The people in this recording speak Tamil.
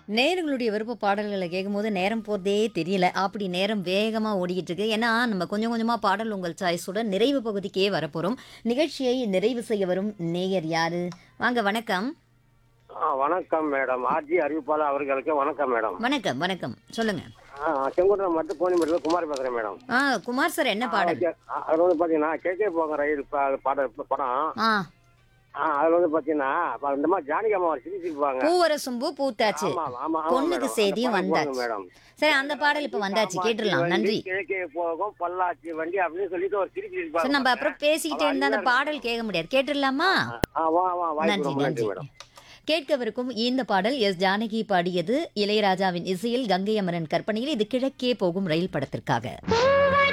நேயர்களுடைய விருப்ப பாடல்களை கேட்கும்போது நேரம் போகிறதே தெரியல அப்படி நேரம் வேகமாக ஓடிக்கிட்டு இருக்கு ஏன்னா நம்ம கொஞ்சம் கொஞ்சமாக பாடல் உங்கள் சாய்ஸோட நிறைவு பகுதிக்கே வரப்போகிறோம் நிகழ்ச்சியை நிறைவு செய்ய வரும் நேயர் யாரு வாங்க வணக்கம் ஆ, வணக்கம் மேடம் ஆர்ஜி அறிவிப்பாளர் அவர்களுக்கு வணக்கம் மேடம் வணக்கம் வணக்கம் சொல்லுங்க ஆ, செங்குன்றம் மட்டும் கோணிமேட்டில் குமார் பேசுறேன் மேடம் ஆ குமார் சார் என்ன பாடல் ஓகே. ஆ, அதுல வந்து பாத்தீங்கன்னா கேகே போக ரயில் பா- பாட படம் ஆ ஆ, அதுல வந்து பாத்தீங்கன்னா அப்ப இந்த மாதிரி ஜானகி அம்மா சிரிச்சிருப்பாங்க பூவரசும்பு பூத்தாச்சு ஆமா ஆமா ஆமா பொண்ணுக்கு மேடம். செய்தியும் அந்த பாடல் வந்தாச்சு. போடுங்க மேடம் சரி அந்த பாடல் இப்போ வந்தாச்சு கேட்டுடலாம் நன்றி கேகே போகும் பொள்ளாச்சி வண்டி அப்படின்னு சொல்லிட்டு ஒரு சிரிச்சு சரி இருப்பாங்க நம்ம அப்புறம் பேசிக்கிட்டே இருந்தா அந்த பாடல் கேட்க முடியாது கேட்டுடலாமா ஆ, வா வா வாய்ப்பு நன்றி ரொம்ப நன்றி நன்றி மேடம் கேட்கவிருக்கும் இந்த பாடல் எஸ் ஜானகி பாடியது இளையராஜாவின் இசையில் கங்கை அமரன் கற்பனையில் இது கிழக்கே போகும் ரயில் படத்திற்காக